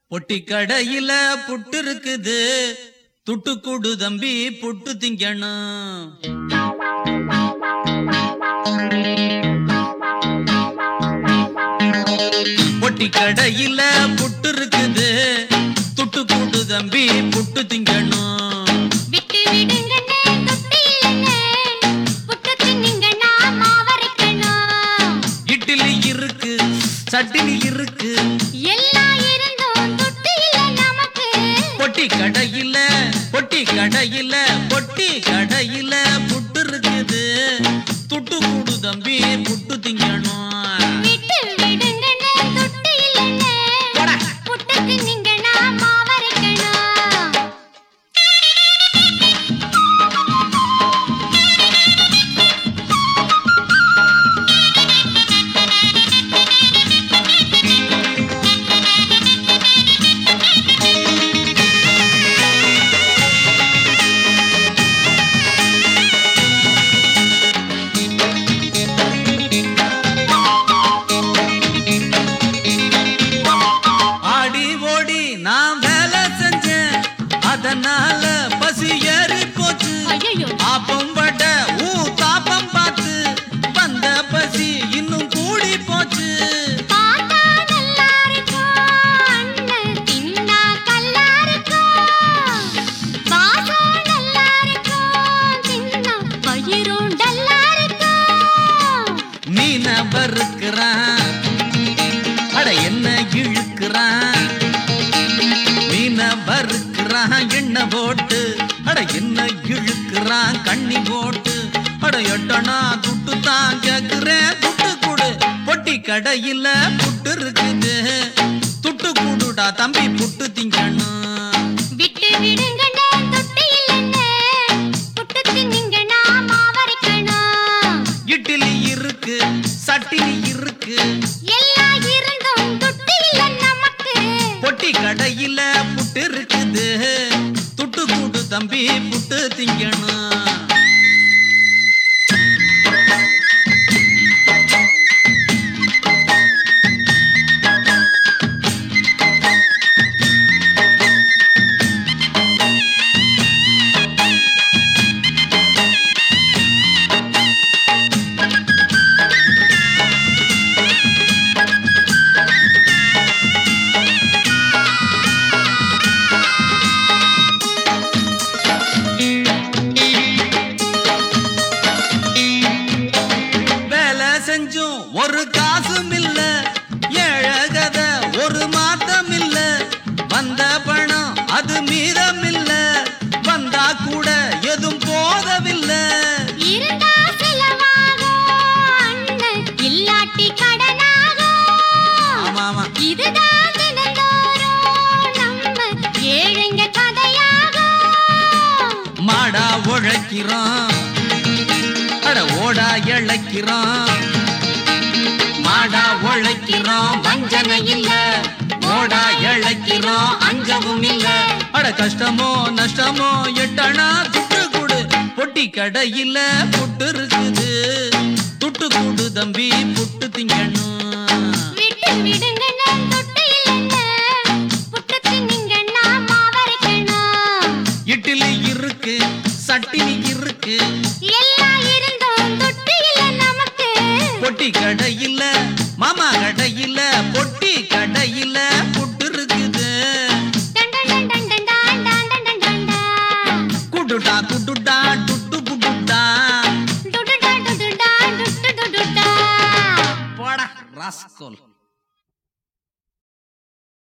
பொட்டி கடையில புட்டு இருக்குது துட்டு குடு தம்பி புட்டு திங்கணும் பொட்டி கடையில புட்டு இருக்குது துட்டு குடு தம்பி புட்டு திங்கணும் விட்டு விடுங்கண்ணே தொட்டி இல்லைண்ணே புட்டு தின்னுங்கண்ணா மாவரைக்கணும் இட்லி இருக்கு சட்டினி இருக்கு எல்லாம் இருந்தும் தொட்டி இல்லை நமக்கு பொட்டி கடையில பொட்டி கடையில பொட்டி கடையில புட்டு இருக்குது துட்டு கூடு தம்பி புட்டு திங்கணும் விட்டு விடுங்கண்ணே தொட்டி இல்லைண்ணே போடா. புட்டு தின்னுங்கண்ணா மாவரைக்கணும் ஆடி ஓடி நான் வேலை செஞ்சேன் அதனால பசி ஏறி போச்சு ஐயையோ. ஆப்பம் பட ஊ தாப்பம் பார்த்து வந்த பசி இன்னும் கூடி போச்சு பார்த்தா நல்லா இருக்கும் அண்ணன் தின்னா கல்லா இருக்கும் வாசம் நல்லா இருக்கும் தின்னா வயிறும் டல்லா இருக்கும் மீன வறுக்கிறான் அட என்ன இழுக்கிறான் மீன வறுக்கிறான் எண்ணெய் போட்டு அட என்ன இழுக்கிறான் கண்ணி போட்டு அட எட்டனா துட்டு தான் கேக்குறேன் துட்டு கொடு பொட்டி கடையில புட்டு இருக்குது துட்டு குடுடா தம்பி புட்டு திங்கணும் விட்டு விடுங்கண்ணே தொட்டி இல்லைண்ணே புட்டு தின்னுங்கண்ணா மாவரைக்கணும் இட்லி இருக்கு சட்டினி இருக்கு எல்லாம் இருந்தும் தொட்டி இல்லை நமக்கு பொட்டி கடையில புட்டு இருக்குது துட்டு கூடு தம்பி புட்டு திங்கணும் வேலை செஞ்சும் ஒரு காசும் இல்ல ஏழகத ஒரு மாத்தம் இல்ல வந்த பணம் அது மீதம் இல்ல வந்தா கூட எதுவும் போதவில்லை இருந்தா செலவாகும் அண்ணன் இல்லாட்டி கடனாகும் ஆமா ஆமா இதுதான் தினந்தோறும் நம்ம ஏழைங்க கதையாகும் மாடா உழைக்கிறோம் அட ஓடா இழைக்கிறோம் மாடா உழைக்கிறோம் வஞ்சனை இல்ல ஓடா இழைக்கிறோம் அஞ்சவும் இல்ல அட கஷ்டமோ நஷ்டமோ எட்டனா துட்டு கூடு பொட்டி கடையில புட்டு இருக்குது துட்டு கூடு தம்பி புட்டு திங்கணும் விட்டு விடுங்கண்ணே தொட்டு இல்லைண்ணே புட்டு தின்னுங்கண்ணா மாவரைக்கணும் இட்லி இருக்கு சட்டினி இருக்கு எல்லாம் இருந்தும் தொட்டு இல்லை நமக்கு பொட்டி கடையில மாமா கடையில பொட்டி கடையில புட்டு இருக்குது டன் டன் டன் டன் டன் டன் டன் டன் டன் டன். குடுடா குடுடா டுட்டு குடுடா டுடுடா டுடுடா டுட்டு டுடுடா. போடா ராஸ்கோல்